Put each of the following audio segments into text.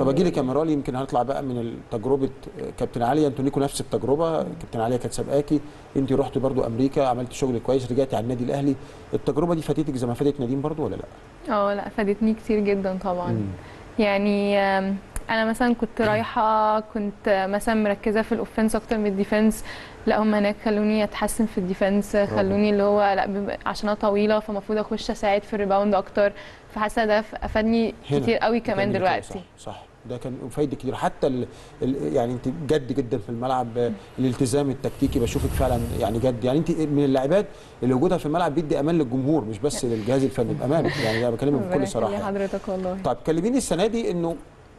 طب اجي لك يا مرال يمكن هنطلع بقى من تجربه كابتن عليا انتوا ليكوا نفس التجربه كابتن عليا كانت سابقاكي انت رحتي برضو امريكا عملت شغل كويس رجعتي على النادي الاهلي التجربه دي فاتتك زي ما فاتت نديم برضو ولا لا؟ اه لا فادتني كتير جدا طبعا مم. يعني آم، انا مثلا كنت رايحه كنت مثلا مركزه في الاوفنس اكتر من الديفنس لا هم هناك خلوني اتحسن في الديفنس خلوني اللي هو لا بيبقى- عشان انا طويله فالمفروض اخش اساعد في الريباوند اكتر فحاسه ده ف- افادني هنا كتير قوي كمان كان كده، دلوقتي صح صح ده كان فايدة كتير حتى ال... ال... يعني انت جد جدا في الملعب آه، الالتزام التكتيكي بشوفك فعلا يعني جد يعني انت من اللاعبات اللي وجودها في الملعب بيدي امان للجمهور مش بس للجهاز الفني بامانه يعني انا بكلمك ربنا بكل صراحه يخلي يعني. حضرتك والله طيب كلميني السنه دي انه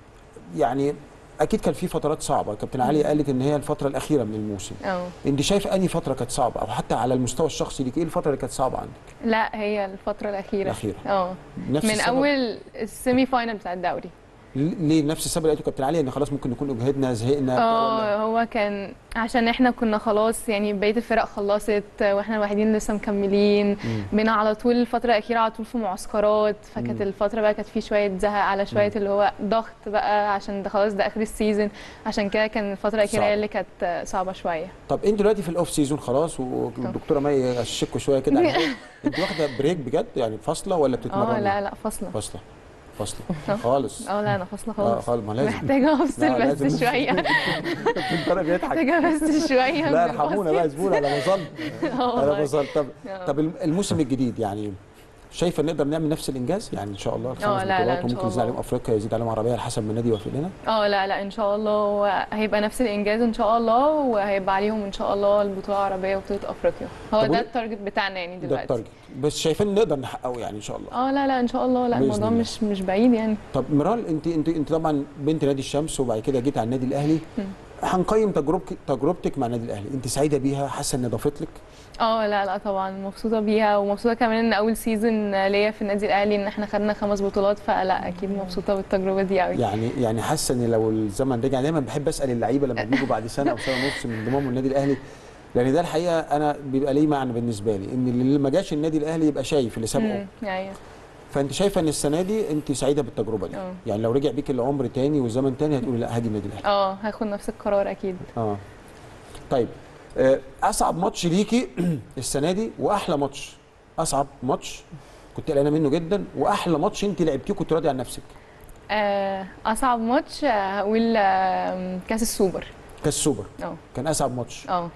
يعني اكيد كان في فترات صعبه كابتن علي قالت ان هي الفتره الاخيره من الموسم اه انت شايف انهي فتره كانت صعبه او حتى على المستوى الشخصي ليك ايه الفتره اللي كانت صعبه عندك لا هي الفتره الاخيره الأخيرة. اه نفس من السبب؟ اول السيمي فاينل بتاع الدوري ليه نفس السبب اللي قالته كابتن علي ان خلاص ممكن نكون اجهدنا زهقنا بتاع ولا- اه هو كان عشان احنا كنا خلاص يعني بقيه الفرق خلصت واحنا الوحيدين لسه مكملين بينا على طول الفتره الاخيره على طول في معسكرات فكانت مم. الفتره بقى كانت في شويه زهق على شويه اللي هو ضغط بقى عشان ده خلاص ده اخر السيزون عشان كده كان الفتره الاخيره صعب. هي اللي كانت صعبه شويه طب انت دلوقتي في الاوف سيزون خلاص والدكتوره مي غششكوا شويه كده على الهوا. انت واخده بريك بجد يعني فاصله ولا بتتمرني؟ اه لا لا فاصله فاصله فاصله خالص اه لا انا فاصله اه خالص خالص ما لازم محتاجه افصل لا، بس لازم. شويه كابتن طارق بيضحك محتاجه بس شويه لا من ارحمونا البسيط. بقى زبون انا بظل اه انا والله. بظل طب آه. طب الموسم الجديد يعني شايفه نقدر نعمل نفس الانجاز يعني ان شاء الله الخمس اه، لا، لا، بطولات إن وممكن شاء يزيد عليهم الله. افريقيا يزيد عليهم عربيه على حسب ما النادي يوافق لنا اه لا لا ان شاء الله هو هيبقى نفس الانجاز ان شاء الله وهيبقى عليهم ان شاء الله البطوله العربيه وبطوله افريقيا هو طب ده قولي- التارجت بتاعنا يعني ده دلوقتي التارجت بس شايفين نقدر نحققه يعني ان شاء الله اه لا لا ان شاء الله لا بإذن الموضوع الله. مش مش بعيد يعني طب مرال انت انت انت طبعا بنت نادي الشمس وبعد كده جيت على النادي الاهلي هنقيم تجربتك تجربتك مع النادي الاهلي انت سعيده بيها حاسه ان ضافت لك اه لا لا طبعا مبسوطه بيها ومبسوطه كمان ان اول سيزون ليا في النادي الاهلي ان احنا خدنا خمس بطولات فلا اكيد مبسوطه بالتجربه دي قوي يعني يعني حاسه ان لو الزمن رجع دايما بحب اسال اللعيبه لما بيجوا بعد سنه او سنه ونص من انضمامهم النادي الاهلي لان ده الحقيقه انا بيبقى ليه معنى بالنسبه لي ان اللي ما جاش النادي الاهلي يبقى شايف اللي سابقه مم، يعني فانت شايفه ان السنه دي انت سعيده بالتجربه دي اه. يعني لو رجع بيك العمر تاني والزمن تاني هتقولي لا هاجي النادي الاهلي اه هاخد نفس القرار اكيد اه طيب آه، اصعب ماتش ليكي السنه دي واحلى ماتش اصعب ماتش كنت قلقانه منه جدا واحلى ماتش انت لعبتيه كنت راضي عن نفسك آه اصعب ماتش آه، هقول آه، كاس السوبر كاس سوبر اه كان اصعب ماتش اه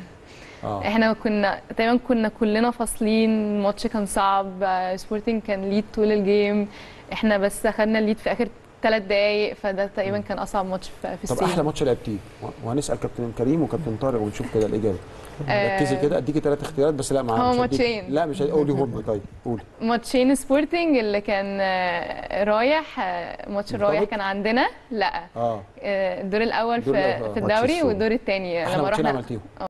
اه احنا كنا تقريبا كنا كلنا فاصلين الماتش كان صعب آه، سبورتنج كان ليد طول الجيم احنا بس اخدنا الليد في اخر ثلاث دقايق فده تقريبا كان اصعب ماتش في في طب السيزون احلى ماتش لعبتيه وهنسال كابتن كريم وكابتن طارق ونشوف كده الاجابه آه. ركزي كده اديكي ثلاث اختيارات بس لا معانا هو مش هديك- ماتشين. لا مش هدي- قوليهم لي طيب قولي ماتشين سبورتنج اللي كان آه، رايح آه، ماتش الرايح مرتبط؟ كان عندنا لا اه آه، الدور الاول الدور في الأول، في ماتش الدوري السوبر. والدور الثاني احلى لما ماتشين رحنا عملتيهم